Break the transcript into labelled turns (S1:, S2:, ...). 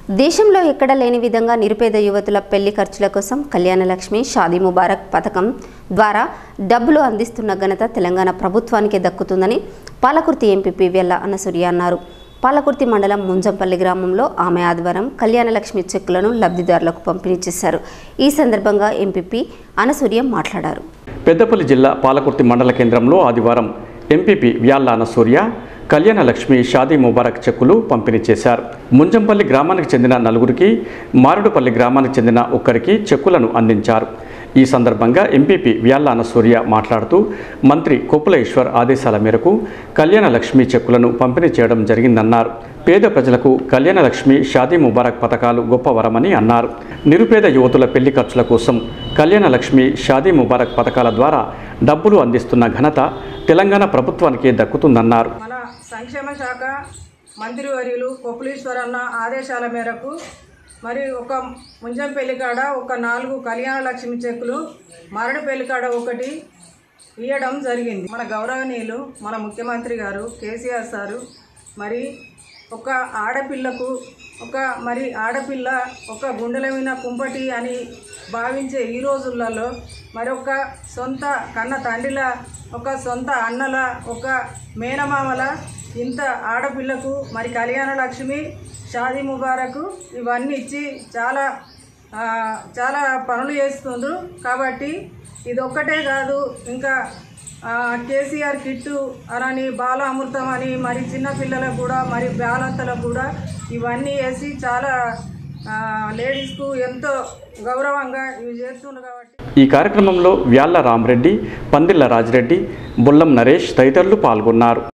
S1: దేశంలో ఎక్కడ లేని విధంగా నిరుపేద యువతుల పెళ్లి ఖర్చుల కోసం కళ్యాణలక్ష్మి షాదీ ముబారక్ పథకం ద్వారా డబ్బులు అందిస్తున్న ఘనత తెలంగాణ ప్రభుత్వానికే దక్కుతుందని పాలకుర్తి ఎంపీపీ వెల్ల అన్నసూర్య అన్నారు పాలకుర్తి మండలం ముంజంపల్లి గ్రామంలో ఆమె ఆదివారం కళ్యాణలక్ష్మి చెక్కులను లబ్ధిదారులకు పంపిణీ చేశారు ఈ సందర్భంగా ఎంపీపీ అనసూర్య మాట్లాడారు
S2: పెద్దపల్లి జిల్లా పాలకుర్తి మండల కేంద్రంలో ఆదివారం ఎంపీపీ వ్యాళ్ళ సూర్య కళ్యాణ లక్ష్మి షాదీ ముబారక్ చెక్కులు పంపిణీ చేశారు ముంజంపల్లి గ్రామానికి చెందిన నలుగురికి మారుడుపల్లి గ్రామానికి చెందిన ఒక్కరికి చెక్కులను అందించారు ఈ సందర్భంగా ఎంపీపీ వ్యాళ్ళ సూర్య మాట్లాడుతూ మంత్రి కొప్పుల ఈశ్వర్ ఆదేశాల మేరకు కళ్యాణ లక్ష్మి చెక్కులను పంపిణీ చేయడం జరిగిందన్నారు పేద ప్రజలకు కళ్యాణ లక్ష్మి షాదీ ముబారక్ పథకాలు గొప్ప వరమని అన్నారు నిరుపేద యువతుల పెళ్లి ఖర్చుల కోసం కళ్యాణ లక్ష్మి షాదీ ముబారక్ పథకాల ద్వారా డబ్బులు అందిస్తున్న ఘనత తెలంగాణ ప్రభుత్వానికి దక్కుతుందన్నారు
S3: మన సంక్షేమ శాఖ మంత్రివర్యులు కొప్పులీశ్వర్ అన్న ఆదేశాల మేరకు మరి ఒక ముంజం పెళ్లికాడ ఒక నాలుగు కళ్యాణ లక్ష్మి చెక్కులు మరణ పెళ్లికాడ ఒకటి ఇవ్వడం జరిగింది మన గౌరవనీయులు మన ముఖ్యమంత్రి గారు కేసీఆర్ సారు మరి ఒక ఆడపిల్లకు ఒక మరి ఆడపిల్ల ఒక గుండెల మీద కుంపటి అని భావించే ఈ రోజులలో మరి ఒక సొంత కన్న తండ్రిల ఒక సొంత అన్నల ఒక మేనమామల ఇంత ఆడపిల్లకు మరి కళ్యాణ లక్ష్మి షాదీ ముబారకు ఇవన్నీ ఇచ్చి చాలా ఆ, చాలా పనులు చేస్తుండ్రు కాబట్టి ఇది ఒక్కటే కాదు ఇంకా ఆ, కేసీఆర్ కిట్టు అని బాల అమృతం అని మరి చిన్నపిల్లలకు కూడా మరి బాలంతలకు కూడా ఇవన్నీ వేసి చాలా ఆ, లేడీస్కు ఎంతో గౌరవంగా ఇవి చేస్తుండ్రు కాబట్టి
S2: ఈ కార్యక్రమంలో వ్యాళ్ళ రామరెడ్డి పందిళ్ళ రాజిరెడ్డి బుల్లం నరేష్ తదితరులు పాల్గొన్నారు